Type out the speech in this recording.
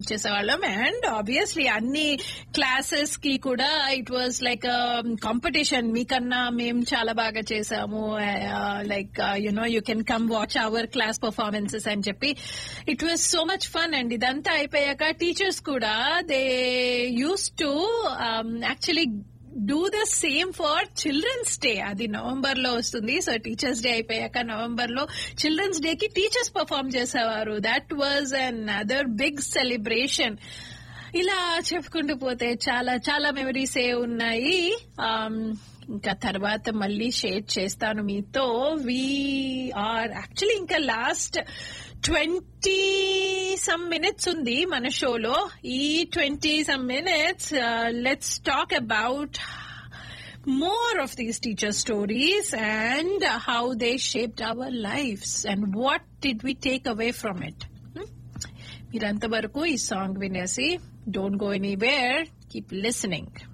చేసేవాళ్ళం and obviously అన్ని classes కి కూడా ఇట్ వాజ్ లైక్ కాంపిటీషన్ మీకన్నా మేము చాలా బాగా చేసాము like you know you can come watch our class performances అని చెప్పి it was so much fun and ఇదంతా అయిపోయాక టీచర్స్ కూడా they use to actually do the same for children's day అది నవంబర్ లో వస్తుంది సో టీచర్స్ డే అయిపోయాక నవంబర్ లో చిల్డ్రన్స్ డే కి టీచర్స్ పర్ఫామ్ చేసేవారు that was another big celebration ఇలా చెప్పుకుంటూ పోతే చాలా చాలా మెమరీస్ ఏ ఉన్నాయి Um, ఇంకా తర్వాత మళ్ళీ షేర్ చేస్తాను మీతో వి ఆర్ యాక్చువల్లీ ఇంకా లాస్ట్ ట్వంటీ సమ్ మినిట్స్ ఉంది మన షోలో ఈ twenty some minutes let's talk about more of these teacher stories and how they shaped our lives and what did we take away from it. Hmm? మీరంతవరకు ఈ song వినేసి don't go anywhere keep listening